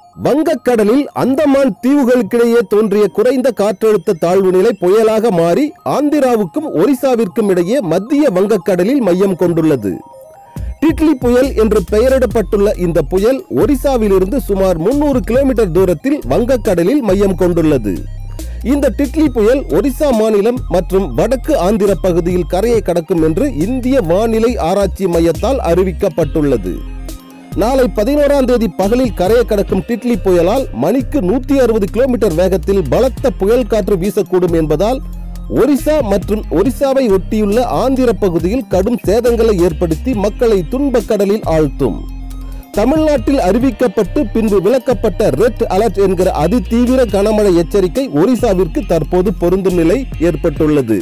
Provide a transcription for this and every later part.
வங்கக்கடலில் அந்தமான் தீவுகளுக்கிடையே தோன்றிய குறைந்த காற்றழுத்த தாழ்வு நிலை புயலாக மாறி ஆந்திராவுக்கும் ஒரிசாவிற்கும் இடையே மத்திய வங்கக்கடலில் மையம் கொண்டுள்ளது டிட்லி புயல் என்று பெயரிடப்பட்டுள்ள இந்த புயல் ஒரிசாவிலிருந்து சுமார் 300 கிலோமீட்டர் தூரத்தில் வங்கக்கடலில் மையம் கொண்டுள்ளது இந்த டிட்லி புயல் ஒரிசா மாநிலம் மற்றும் வடக்கு ஆந்திர பகுதியில் கரையை கடக்கும் என்று இந்திய வானிலை ஆராய்ச்சி மையத்தால் அறிவிக்கப்பட்டுள்ளது நாளை பதினோராம் தேதி பகலில் கரையை கடக்கும் டிட்லி புயலால் மணிக்கு நூத்தி அறுபது கிலோமீட்டர் வேகத்தில் பலத்த புயல் காற்று வீசக்கூடும் என்பதால் ஒரிசா மற்றும் ஒரிசாவை ஒட்டியுள்ள ஆந்திர பகுதியில் கடும் சேதங்களை ஏற்படுத்தி மக்களை துன்பக் கடலில் ஆழ்த்தும் தமிழ்நாட்டில் அறிவிக்கப்பட்டு பின்பு விலக்கப்பட்ட ரெட் அலர்ட் என்கிற அதிதீவிர கனமழை எச்சரிக்கை ஒரிசாவிற்கு தற்போது பொருந்தும் நிலை ஏற்பட்டுள்ளது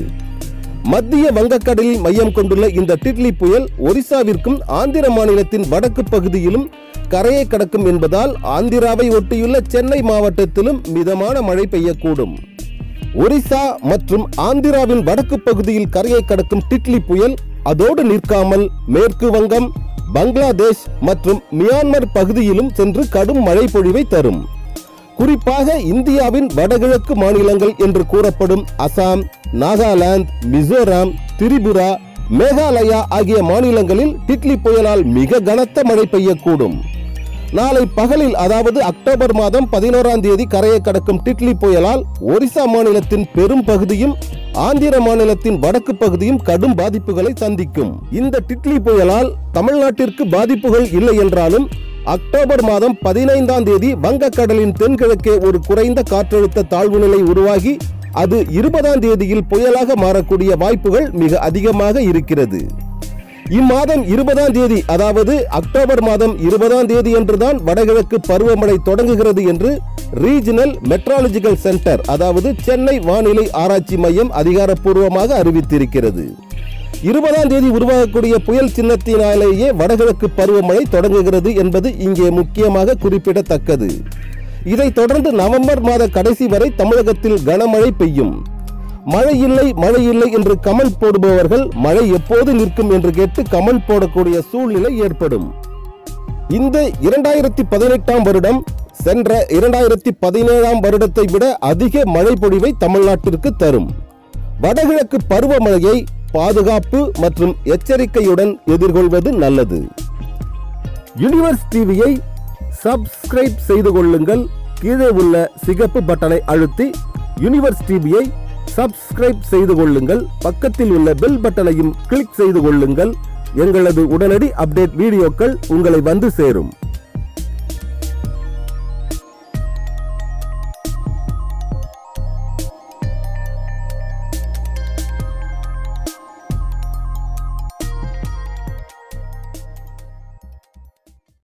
மத்திய வங்கக்கடலில் மையம் கொண்டுள்ள இந்த டிட்லி புயல் ஒரிசாவிற்கும் ஆந்திர மாநிலத்தின் வடக்கு பகுதியிலும் கரையை கடக்கும் என்பதால் ஆந்திராவை ஒட்டியுள்ள சென்னை மாவட்டத்திலும் மிதமான மழை பெய்யக்கூடும் ஒரிசா மற்றும் ஆந்திராவின் வடக்கு பகுதியில் கரையை கடக்கும் டிட்லி புயல் அதோடு நிற்காமல் மேற்கு வங்கம் பங்களாதேஷ் மற்றும் மியான்மர் பகுதியிலும் சென்று கடும் மழை பொழிவை தரும் குறிப்பாக இந்தியாவின் வடகிழக்கு மாநிலங்கள் என்று கூறப்படும் அசாம் நாகாலாந்து மிசோராம் திரிபுரா மேகாலயா ஆகிய மாநிலங்களில் டிட்லி புயலால் மிக கனத்த மழை பெய்யக்கூடும் நாளை பகலில் அதாவது அக்டோபர் மாதம் பதினோராம் தேதி கரையை கடக்கும் டிட்லி புயலால் ஒரிசா மாநிலத்தின் பெரும் பகுதியும் ஆந்திர மாநிலத்தின் வடக்கு பகுதியும் கடும் பாதிப்புகளை சந்திக்கும் இந்த டிட்லி புயலால் தமிழ்நாட்டிற்கு பாதிப்புகள் இல்லை என்றாலும் அக்டோபர் மாதம் பதினைந்தாம் தேதி வங்கக்கடலின் தென்கிழக்கே ஒரு குறைந்த காற்றழுத்த தாழ்வு நிலை உருவாகி அது இருபதாம் தேதியில் புயலாக மாறக்கூடிய வாய்ப்புகள் மிக அதிகமாக இருக்கிறது இம்மாதம் இருபதாம் தேதி அதாவது அக்டோபர் மாதம் இருபதாம் தேதி என்றுதான் வடகிழக்கு பருவமழை தொடங்குகிறது என்று ரீஜனல் மெட்ராலஜிக்கல் சென்டர் அதாவது சென்னை வானிலை ஆராய்ச்சி மையம் அதிகாரப்பூர்வமாக அறிவித்திருக்கிறது இருபதாம் தேதி உருவாகக்கூடிய புயல் சின்னத்தினாலேயே வடகிழக்கு பருவமழை தொடங்குகிறது என்பது இங்கே முக்கியமாக குறிப்பிடத்தக்கது இதைத் தொடர்ந்து நவம்பர் மாத கடைசி வரை தமிழகத்தில் கனமழை பெய்யும் மழை இல்லை மழை இல்லை என்று கமெண்ட் போடுபவர்கள் மழை எப்போது நிற்கும் என்று கேட்டு கமெண்ட் போடக்கூடிய சூழ்நிலை ஏற்படும் இந்த இரண்டாயிரத்தி பதினெட்டாம் வருடம் சென்ற இரண்டாயிரத்தி பதினேழாம் வருடத்தை விட அதிக மழை பொழிவை தமிழ்நாட்டிற்கு தரும் வடகிழக்கு பருவமழையை பாதுகாப்பு மற்றும் எச்சரிக்கையுடன் எதிர்கொள்வது நல்லது யூனிவர்ஸ் டிவியை சப்ஸ்கிரைப் செய்து கொள்ளுங்கள் கீழே உள்ள சிகப்பு பட்டனை அழுத்தி யூனிவர்ஸ் டிவியை சப்ஸ்கிரைப் செய்து கொள்ளுங்கள் பக்கத்தில் உள்ள பெல் பட்டனையும் கிளிக் செய்து கொள்ளுங்கள் எங்களது உடனடி அப்டேட் வீடியோக்கள் உங்களை வந்து சேரும்